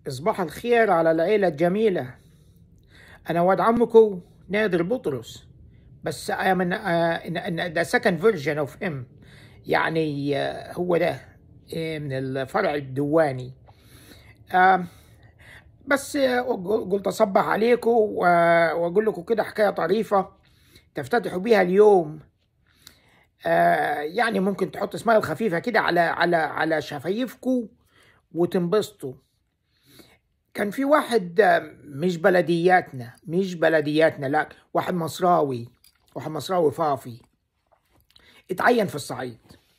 صباح الخير على العيلة الجميلة أنا واد عمكم نادر بطرس بس I am in, the second version of him يعني آه، هو ده آه، من الفرع الدواني آه، بس قلت أصبح عليكم وأقول لكم كده حكاية طريفة تفتتحوا بيها اليوم يعني ممكن تحط سمايل خفيفة كده على على على شفايفكم وتنبسطوا كان في واحد مش بلدياتنا مش بلدياتنا لا واحد مصراوي واحد مصراوي فافي اتعين في الصعيد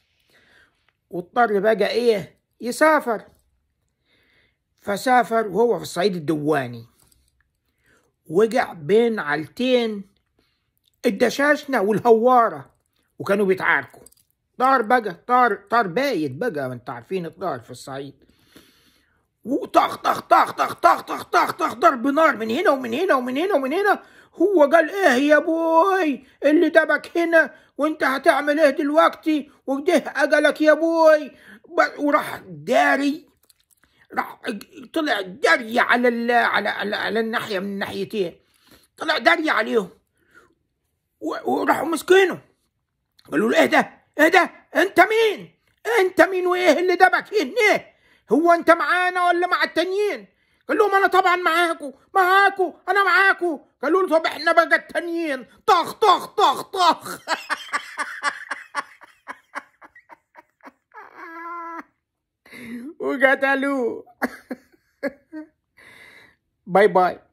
واضطر بقى ايه يسافر فسافر وهو في الصعيد الدواني وقع بين عالتين الدشاشنة والهوارة وكانوا بيتعاركوا طار بقى طار طار بايت بقى ما انت عارفين الطار في الصعيد وطخ طخ طخ طخ طخ طخ طخ طخ ضرب نار من هنا ومن هنا ومن هنا ومن هنا هو قال ايه يا بوي اللي دبك هنا وانت هتعمل ايه دلوقتي وده اجلك يا بوي وراح داري راح طلع دري على ال على على, على الناحيه من الناحيتين طلع دري عليهم وراحوا مسكينه قالوا له ايه ده ايه ده انت مين انت مين وايه اللي دبك هنا هو انت معانا ولا مع التانيين قال لهم انا طبعا معاكو معاكو انا معاكو قالوا له طب احنا بقى التانيين طخ طخ طخ طخ وقتلوه باي باي